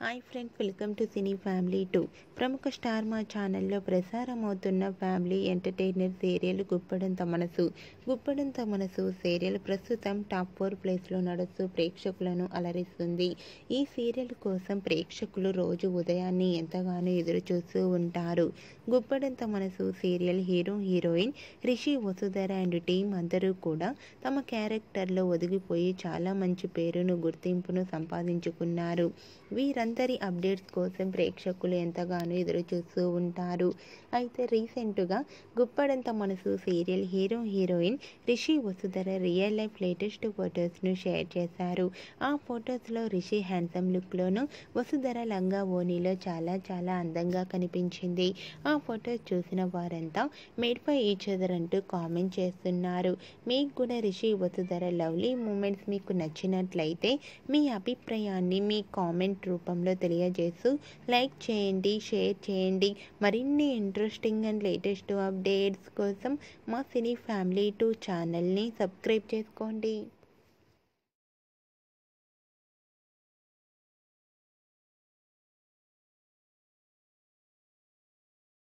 hi friends welcome to cine family two ప్రముఖ star Maa ఛానల్లో ప్రసారం అవుతున్న ఫ్యామిలీ ఎంటర్టైనర్ సీరియల్ గుప్పడంత మనసు గుప్పడంత మనసు సీరియల్ ప్రస్తుతం టాప్ ఫోర్ ప్లేస్లో నడుస్తూ ప్రేక్షకులను అలరిస్తుంది ఈ సీరియల్ కోసం ప్రేక్షకులు రోజు ఉదయాన్నే ఎంతగానో ఎదురు చూస్తూ ఉంటారు Guppedantha Manasu serial hero heroine Rishi Vasudhara and team అందరూ కూడా తమ క్యారెక్టర్లో ఒదిగిపోయి చాలా మంచి పేరును గుర్తింపును సంపాదించుకున్నారు వీరందరి అప్డేట్స్ కోసం ప్రేక్షకులు ఎంతగానో ఎదురు చూస్తూ ఉంటారు అయితే రీసెంట్గా Guppedantha Manasu serial hero heroine Rishi Vasudhara real life latest ఫొటోస్ను షేర్ చేశారు ఆ ఫొటోస్లో రిషి హ్యాండ్సమ్ లుక్లోను వసుధర లంగా ఓనీలో చాలా చాలా అందంగా కనిపించింది ఆ ఫొటోస్ చూసిన వారంతా మేడ్ ఫై ఈచ్ అదర్ అంటూ కామెంట్ చేస్తున్నారు మీకు కూడా రిషి వసుధర లవ్లీ మూమెంట్స్ మీకు నచ్చినట్లయితే మీ అభిప్రాయాన్ని మీ కామెంట్ రూపంలో తెలియజేస్తూ లైక్ చేయండి షేర్ చేయండి మరిన్ని ఇంట్రెస్టింగ్ అండ్ లేటెస్ట్ అప్డేట్స్ కోసం మా సినీ ఫ్యామిలీ టూ ఛానల్ని సబ్స్క్రైబ్ చేసుకోండి